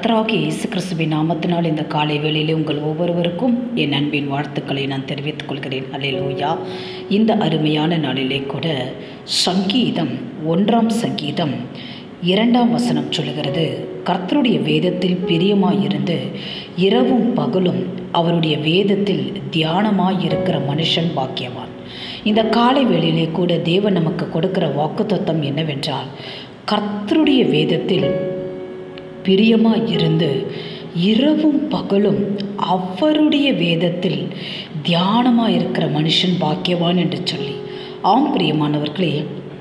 கர்த்தராகிய இயேசு கிறிஸ்துவின் நாமத்தினால் இந்த காலை வேளையிலே உங்கள் ஒவ்வொருவருக்கும் என் அன்பின் வாழ்த்துக்களை நான் தெரிவித்துக் கொள்கிறேன் அல்லேலூயா இந்த அருமையான நாளிலே கூட சங்கீதம் ஒன்றாம் சங்கீதம் இரண்டாம் வசனம் சொல்லுகிறது கர்த்தருடைய வேதத்தில் பிரியமாயிருந்து இரவும் பகலும் அவருடைய வேதத்தில் தியானமாயிருக்கிற மனுஷன் பாக்கியவான் இந்த காலை வேளையிலே கூட தேவன் நமக்கு கொடுக்கிற வாக்குத்தத்தம் என்னவென்றால் கர்த்தருடைய வேதத்தில் பிரியமாக இருந்து இரவும் பகலும் அவருடைய வேதத்தில் தியானமாக இருக்கிற மனுஷன் பாக்கியவான் என்று சொல்லி ஆம் பிரியமானவர்களே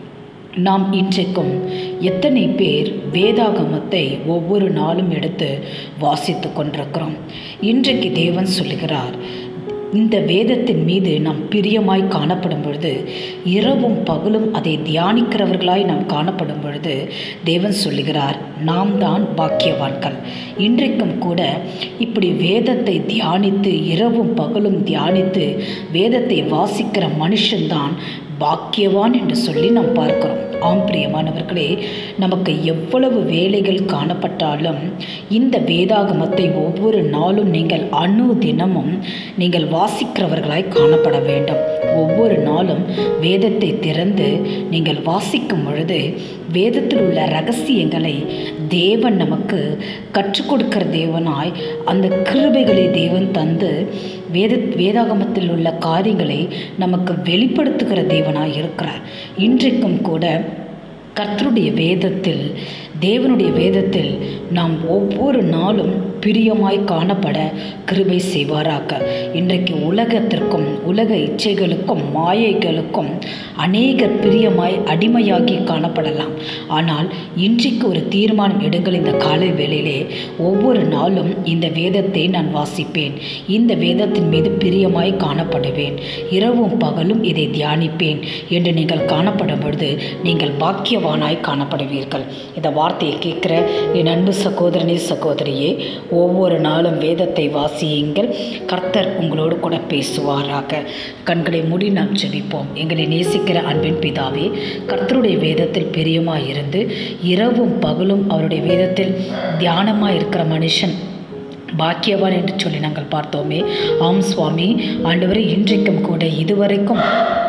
நாம் இன்றைக்கும் எத்தனை பேர் வேதாகமத்தை ஒவ்வொரு நாளும் எடுத்து வாசித்து கொண்டிருக்கிறோம் இன்றைக்கு தேவன் சொல்லுகிறார் இந்த வேதத்தின் மீது நாம் பிரியமாய் காணப்படும் பொழுது இரவும் பகலும் அதை தியானிக்கிறவர்களாய் நாம் காணப்படும் பொழுது தேவன் சொல்லுகிறார் நாம் தான் பாக்கியவான்கள் இன்றைக்கும் கூட இப்படி வேதத்தை தியானித்து இரவும் பகலும் தியானித்து வேதத்தை வாசிக்கிற மனுஷன்தான் பாக்கியவான் என்று சொல்லி நாம் பார்க்கிறோம் ஆம் பிரியமானவர்களே நமக்கு எவ்வளவு வேலைகள் காணப்பட்டாலும் இந்த வேதாகமத்தை ஒவ்வொரு நாளும் நீங்கள் அணு தினமும் நீங்கள் வாசிக்கிறவர்களாய் காணப்பட வேண்டும் ஒவ்வொரு நாளும் வேதத்தை திறந்து நீங்கள் வாசிக்கும் பொழுது வேதத்தில் உள்ள ரகசியங்களை தேவன் நமக்கு கற்றுக் கொடுக்கிற தேவனாய் அந்த கிருபைகளை தேவன் தந்து வேத வேதாகமத்தில் உள்ள காரியங்களை நமக்கு வெளிப்படுத்துகிற தேவனாய் இருக்கிறார் இன்றைக்கும் கூட கர்த்தருடைய வேதத்தில் தேவனுடைய வேதத்தில் நாம் ஒவ்வொரு நாளும் பிரியமாய் காணப்பட கிருபை செய்வாராக இன்றைக்கு உலகத்திற்கும் உலக இச்சைகளுக்கும் மாயைகளுக்கும் அநேகர் பிரியமாய் அடிமையாகி காணப்படலாம் ஆனால் இன்றைக்கு ஒரு தீர்மானம் எடுங்கள் இந்த காலை வேளையிலே ஒவ்வொரு நாளும் இந்த வேதத்தை நான் வாசிப்பேன் இந்த வேதத்தின் மீது பிரியமாய் காணப்படுவேன் இரவும் பகலும் இதை தியானிப்பேன் என்று நீங்கள் காணப்படும் பொழுது நீங்கள் பாக்கியவானாய் காணப்படுவீர்கள் இந்த வார்த்தையை கேட்குற என் அன்பு சகோதரனே சகோதரியே ஒவ்வொரு நாளும் வேதத்தை வாசியுங்கள் கர்த்தர் உங்களோடு கூட பேசுவாராக கண்களை மூடி நாம் ஜெபிப்போம் எங்களை நேசிக்கிற அன்பின் பிதாவே கர்த்தருடைய வேதத்தில் பிரியமாக இருந்து இரவும் பகலும் அவருடைய வேதத்தில் தியானமாக இருக்கிற மனுஷன் பாக்கியவான் என்று சொல்லி நாங்கள் பார்த்தோமே ஆம் சுவாமி ஆண்டவரை இன்றைக்கும் கூட இதுவரைக்கும்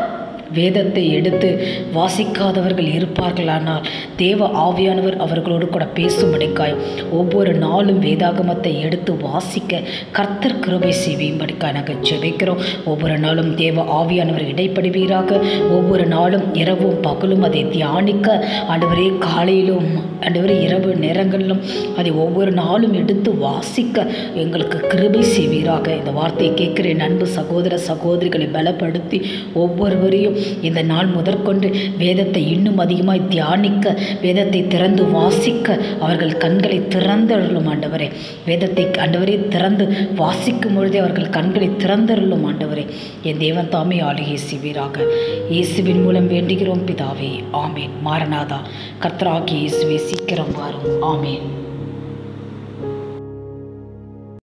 வேதத்தை எடுத்து வாசிக்காதவர்கள் இருப்பார்களானால் தேவ ஆவியானவர் அவர்களோடு கூட பேசும்படிக்காய் ஒவ்வொரு நாளும் வேதாகமத்தை எடுத்து வாசிக்க கர்த்தர் கிருபை செய்யும்படிக்காய் நாங்கள் ஜெபிக்கிறோம் ஒவ்வொரு நாளும் தேவ ஆவியானவர் இடைப்படுவீராக ஒவ்வொரு நாளும் இரவும் பகலும் அதை தியானிக்க ஆண்டவரே காலையிலும் ஆண்டவரே இரவு நேரங்களிலும் அதை ஒவ்வொரு நாளும் எடுத்து வாசிக்க எங்களுக்கு கிருபை செய்வீராக இந்த வார்த்தையை கேட்கிற அன்பு சகோதர சகோதரிகளை பலப்படுத்தி ஒவ்வொருவரையும் இந்த நாள் முதற்கொண்டு வேதத்தை இன்னும் அதிகமாய் தியானிக்க வேதத்தை திறந்து வாசிக்க அவர்கள் கண்களை திறந்தருளும் ஆண்டவரே வேதத்தை ஆண்டவரே திறந்து வாசிக்கும் பொழுதே அவர்கள் கண்களை திறந்தருளும் ஆண்டவரே என் தேவன் தாமே ஆளுகை செய்வீராக இயேசுவின் மூலம் வேண்டுகிறோம் பிதாவே ஆமேன் மாரநாதா கர்த்தராகி இயேசுவே சீக்கிரம் வாரும் ஆமேன்